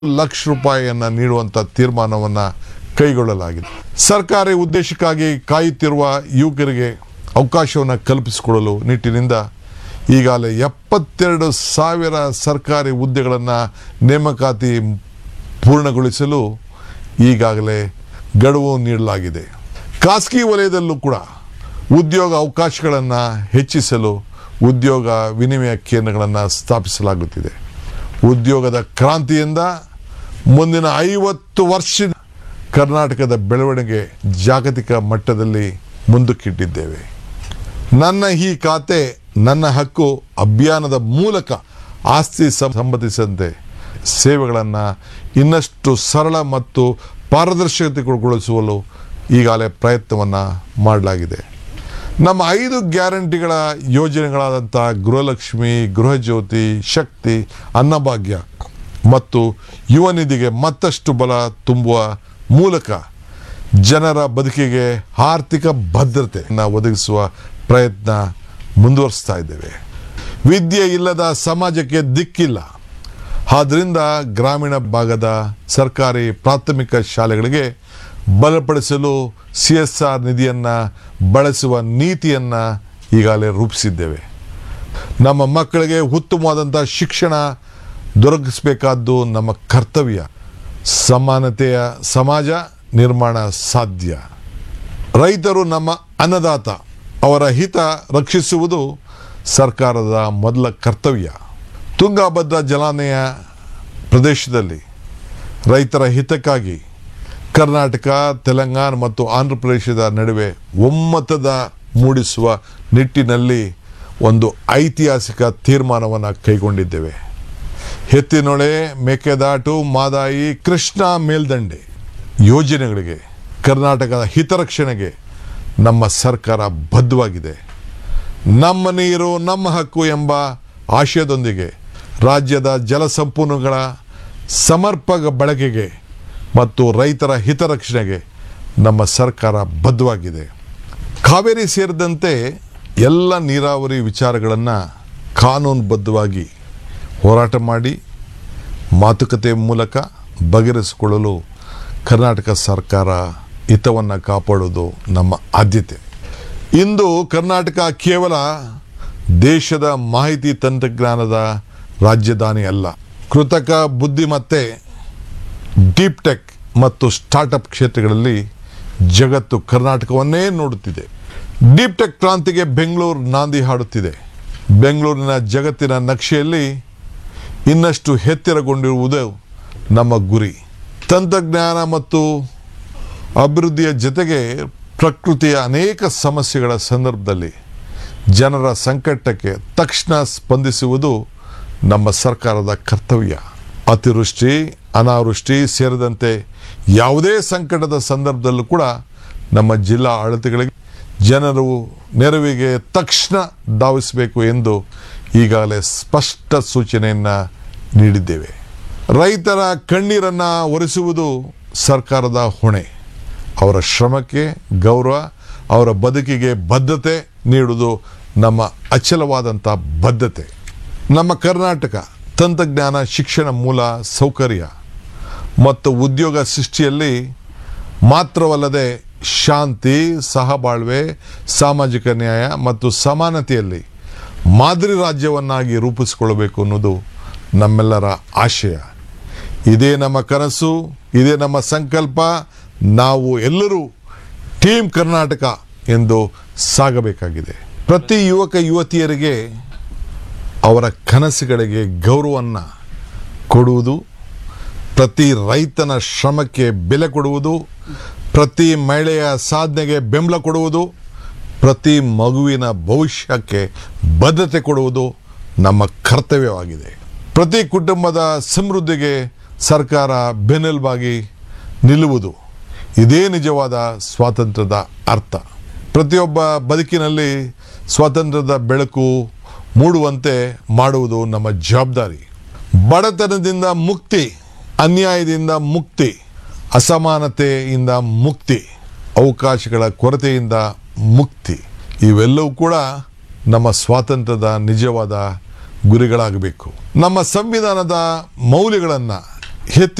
ಲಕ್ಷ ರೂಪಾಯಿಯನ್ನು ನೀಡುವಂಥ ತೀರ್ಮಾನವನ್ನು ಕೈಗೊಳ್ಳಲಾಗಿದೆ ಸರ್ಕಾರಿ ಉದ್ದೇಶಕ್ಕಾಗಿ ಕಾಯುತ್ತಿರುವ ಯುವಕರಿಗೆ ಅವಕಾಶವನ್ನು ಕಲ್ಪಿಸಿಕೊಡಲು ನಿಟ್ಟಿನಿಂದ ಈಗಾಗಲೇ ಎಪ್ಪತ್ತೆರಡು ಸಾವಿರ ಸರ್ಕಾರಿ ಹುದ್ದೆಗಳನ್ನು ನೇಮಕಾತಿ ಪೂರ್ಣಗೊಳಿಸಲು ಈಗಾಗಲೇ ಗಡುವು ನೀಡಲಾಗಿದೆ ಖಾಸಗಿ ವಲಯದಲ್ಲೂ ಕೂಡ ಉದ್ಯೋಗ ಅವಕಾಶಗಳನ್ನು ಹೆಚ್ಚಿಸಲು ಉದ್ಯೋಗ ವಿನಿಮಯ ಕೇಂದ್ರಗಳನ್ನು ಸ್ಥಾಪಿಸಲಾಗುತ್ತಿದೆ ಉದ್ಯೋಗದ ಕ್ರಾಂತಿಯಿಂದ ಮುಂದಿನ ಐವತ್ತು ವರ್ಷ ಕರ್ನಾಟಕದ ಬೆಳವಣಿಗೆ ಜಾಗತಿಕ ಮಟ್ಟದಲ್ಲಿ ಮುಂದಕ್ಕಿಟ್ಟಿದ್ದೇವೆ ನನ್ನ ಈ ಖಾತೆ ನನ್ನ ಹಕ್ಕು ಅಭಿಯಾನದ ಮೂಲಕ ಆಸ್ತಿ ಸಂ- ಸಂಬಂಧಿಸಿದಂತೆ ಸೇವೆಗಳನ್ನು ಇನ್ನಷ್ಟು ಸರಳ ಮತ್ತು ಪಾರದರ್ಶಕತೆಗೊಳಿಸಲು ಈಗಾಗಲೇ ಪ್ರಯತ್ನವನ್ನು ಮಾಡಲಾಗಿದೆ ನಮ್ಮ ಐದು ಗ್ಯಾರಂಟಿಗಳ ಯೋಜನೆಗಳಾದಂಥ ಗೃಹಲಕ್ಷ್ಮಿ ಗೃಹಜ್ಯೋತಿ ಶಕ್ತಿ ಅನ್ನಭಾಗ್ಯ ಮತ್ತು ಯುವ ನಿಧಿಗೆ ಮತ್ತಷ್ಟು ಬಲ ತುಂಬುವ ಮೂಲಕ ಜನರ ಬದುಕಿಗೆ ಆರ್ಥಿಕ ಭದ್ರತೆಯನ್ನು ಒದಗಿಸುವ ಪ್ರಯತ್ನ ಮುಂದುವರಿಸ್ತಾ ಇದ್ದೇವೆ ವಿದ್ಯೆ ಇಲ್ಲದ ಸಮಾಜಕ್ಕೆ ದಿಕ್ಕಿಲ್ಲ ಆದ್ದರಿಂದ ಗ್ರಾಮೀಣ ಭಾಗದ ಸರ್ಕಾರಿ ಪ್ರಾಥಮಿಕ ಶಾಲೆಗಳಿಗೆ ಬಲಪಡಿಸಲು ಸಿ ಎಸ್ ಆರ್ ನಿಧಿಯನ್ನು ಬಳಸುವ ನೀತಿಯನ್ನು ಈಗಾಗಲೇ ರೂಪಿಸಿದ್ದೇವೆ ನಮ್ಮ ಮಕ್ಕಳಿಗೆ ಉತ್ತಮವಾದಂಥ ಶಿಕ್ಷಣ ದೊರಕಿಸಬೇಕಾದ್ದು ನಮ್ಮ ಕರ್ತವ್ಯ ಸಮಾನತೆಯ ಸಮಾಜ ನಿರ್ಮಾಣ ಸಾಧ್ಯ ರೈತರು ನಮ್ಮ ಅನ್ನದಾತ ಅವರ ಹಿತ ರಕ್ಷಿಸುವುದು ಸರ್ಕಾರದ ಮೊದಲ ಕರ್ತವ್ಯ ತುಂಗಭದ್ರಾ ಜಲಾನಯ ಪ್ರದೇಶದಲ್ಲಿ ರೈತರ ಹಿತಕ್ಕಾಗಿ ಕರ್ನಾಟಕ ತೆಲಂಗಾಣ ಮತ್ತು ಆಂಧ್ರ ಪ್ರದೇಶದ ನಡುವೆ ಒಮ್ಮತದ ಮೂಡಿಸುವ ನಿಟ್ಟಿನಲ್ಲಿ ಒಂದು ಐತಿಹಾಸಿಕ ತೀರ್ಮಾನವನ್ನು ಕೈಗೊಂಡಿದ್ದೇವೆ ಎತ್ತಿನೊಳೆ ಮೇಕೆದಾಟು ಮಾದಾಯಿ ಕೃಷ್ಣಾ ಮೇಲ್ದಂಡೆ ಯೋಜನೆಗಳಿಗೆ ಕರ್ನಾಟಕದ ಹಿತರಕ್ಷಣೆಗೆ ನಮ್ಮ ಸರ್ಕಾರ ಬದ್ಧವಾಗಿದೆ ನಮ್ಮ ನೀರು ನಮ್ಮ ಹಕ್ಕು ಎಂಬ ಆಶಯದೊಂದಿಗೆ ರಾಜ್ಯದ ಜಲಸಂಪನ್ಮೂಲಗಳ ಸಮರ್ಪಕ ಬಳಕೆಗೆ ಮತ್ತು ರೈತರ ಹಿತರಕ್ಷಣೆಗೆ ನಮ್ಮ ಸರ್ಕಾರ ಬದ್ಧವಾಗಿದೆ ಕಾವೇರಿ ಸೇರಿದಂತೆ ಎಲ್ಲ ನೀರಾವರಿ ವಿಚಾರಗಳನ್ನು ಕಾನೂನುಬದ್ಧವಾಗಿ ಹೋರಾಟ ಮಾಡಿ ಮಾತುಕತೆ ಮೂಲಕ ಬಗೆಹರಿಸಿಕೊಳ್ಳಲು ಕರ್ನಾಟಕ ಸರ್ಕಾರ ಹಿತವನ್ನು ಕಾಪಾಡೋದು ನಮ್ಮ ಆದ್ಯತೆ ಇಂದು ಕರ್ನಾಟಕ ಕೇವಲ ದೇಶದ ಮಾಹಿತಿ ತಂತ್ರಜ್ಞಾನದ ರಾಜಧಾನಿ ಅಲ್ಲ ಕೃತಕ ಬುದ್ಧಿಮತ್ತೆ ಡೀಪ್ ಟೆಕ್ ಮತ್ತು ಸ್ಟಾರ್ಟಪ್ ಕ್ಷೇತ್ರಗಳಲ್ಲಿ ಜಗತ್ತು ಕರ್ನಾಟಕವನ್ನೇ ನೋಡುತ್ತಿದೆ ಡೀಪ್ ಟೆಕ್ ಕ್ರಾಂತಿಗೆ ಬೆಂಗಳೂರು ನಾಂದಿ ಹಾಡುತ್ತಿದೆ ಬೆಂಗಳೂರಿನ ಜಗತ್ತಿನ ನಕ್ಷೆಯಲ್ಲಿ ಇನ್ನಷ್ಟು ಎತ್ತರಗೊಂಡಿರುವುದು ನಮ್ಮ ಗುರಿ ತಂತ್ರಜ್ಞಾನ ಮತ್ತು ಅಭಿವೃದ್ಧಿಯ ಜೊತೆಗೆ ಪ್ರಕೃತಿಯ ಅನೇಕ ಸಮಸ್ಯೆಗಳ ಸಂದರ್ಭದಲ್ಲಿ ಜನರ ಸಂಕಟಕ್ಕೆ ತಕ್ಷಣ ಸ್ಪಂದಿಸುವುದು ನಮ್ಮ ಸರ್ಕಾರದ ಕರ್ತವ್ಯ ಅತಿವೃಷ್ಟಿ ಅನಾವೃಷ್ಟಿ ಸೇರಿದಂತೆ ಯಾವುದೇ ಸಂಕಟದ ಸಂದರ್ಭದಲ್ಲೂ ಕೂಡ ನಮ್ಮ ಜಿಲ್ಲಾ ಆಡಳಿತಗಳಿಗೆ ಜನರು ನೆರವಿಗೆ ತಕ್ಷಣ ಧಾವಿಸಬೇಕು ಎಂದು ಈಗಾಗಲೇ ಸ್ಪಷ್ಟ ಸೂಚನೆಯನ್ನು ನೀಡಿದ್ದೇವೆ ರೈತರ ಕಣ್ಣೀರನ್ನು ಒರೆಸುವುದು ಸರ್ಕಾರದ ಹೊಣೆ ಅವರ ಶ್ರಮಕ್ಕೆ ಗೌರವ ಅವರ ಬದುಕಿಗೆ ಬದ್ಧತೆ ನೀಡುವುದು ನಮ್ಮ ಅಚಲವಾದಂಥ ಬದ್ಧತೆ ನಮ್ಮ ಕರ್ನಾಟಕ ತಂತ್ರಜ್ಞಾನ ಶಿಕ್ಷಣ ಮೂಲ ಸೌಕರ್ಯ ಮತ್ತು ಉದ್ಯೋಗ ಸೃಷ್ಟಿಯಲ್ಲಿ ಮಾತ್ರವಲ್ಲದೆ ಶಾಂತಿ ಸಹಬಾಳ್ವೆ ಸಾಮಾಜಿಕ ನ್ಯಾಯ ಮತ್ತು ಸಮಾನತೆಯಲ್ಲಿ ಮಾದರಿ ರಾಜ್ಯವನ್ನಾಗಿ ರೂಪಿಸಿಕೊಳ್ಳಬೇಕು ಅನ್ನೋದು ನಮ್ಮೆಲ್ಲರ ಆಶಯ ಇದೇ ನಮ್ಮ ಕನಸು ಇದೇ ನಮ್ಮ ಸಂಕಲ್ಪ ನಾವು ಎಲ್ಲರೂ ಟೀಮ್ ಕರ್ನಾಟಕ ಎಂದು ಸಾಗಬೇಕಾಗಿದೆ ಪ್ರತಿ ಯುವಕ ಯುವತಿಯರಿಗೆ ಅವರ ಕನಸುಗಳಿಗೆ ಗೌರವವನ್ನು ಕೊಡುವುದು ಪ್ರತಿ ರೈತನ ಶ್ರಮಕ್ಕೆ ಬೆಲೆ ಕೊಡುವುದು ಪ್ರತಿ ಮಹಿಳೆಯ ಸಾಧನೆಗೆ ಬೆಂಬಲ ಕೊಡುವುದು ಪ್ರತಿ ಮಗುವಿನ ಭವಿಷ್ಯಕ್ಕೆ ಬದ್ಧತೆ ಕೊಡುವುದು ನಮ್ಮ ಕರ್ತವ್ಯವಾಗಿದೆ ಪ್ರತಿ ಕುಟುಂಬದ ಸಮೃದ್ಧಿಗೆ ಸರ್ಕಾರ ಬೆನ್ನೆಲುಬಾಗಿ ನಿಲ್ಲುವುದು ಇದೇ ನಿಜವಾದ ಸ್ವಾತಂತ್ರ್ಯದ ಅರ್ಥ ಪ್ರತಿಯೊಬ್ಬ ಬದುಕಿನಲ್ಲಿ ಸ್ವಾತಂತ್ರ್ಯದ ಬೆಳಕು ಮೂಡುವಂತೆ ಮಾಡುವುದು ನಮ್ಮ ಜವಾಬ್ದಾರಿ ಬಡತನದಿಂದ ಮುಕ್ತಿ ಅನ್ಯಾಯದಿಂದ ಮುಕ್ತಿ ಅಸಮಾನತೆಯಿಂದ ಮುಕ್ತಿ ಅವಕಾಶಗಳ ಕೊರತೆಯಿಂದ ಮುಕ್ತಿ ಇವೆಲ್ಲವೂ ಕೂಡ ನಮ್ಮ ಸ್ವಾತಂತ್ರ್ಯದ ನಿಜವಾದ ಗುರಿಗಳಾಗಬೇಕು ನಮ್ಮ ಸಂವಿಧಾನದ ಮೌಲ್ಯಗಳನ್ನು ಹೆತ್ತಿ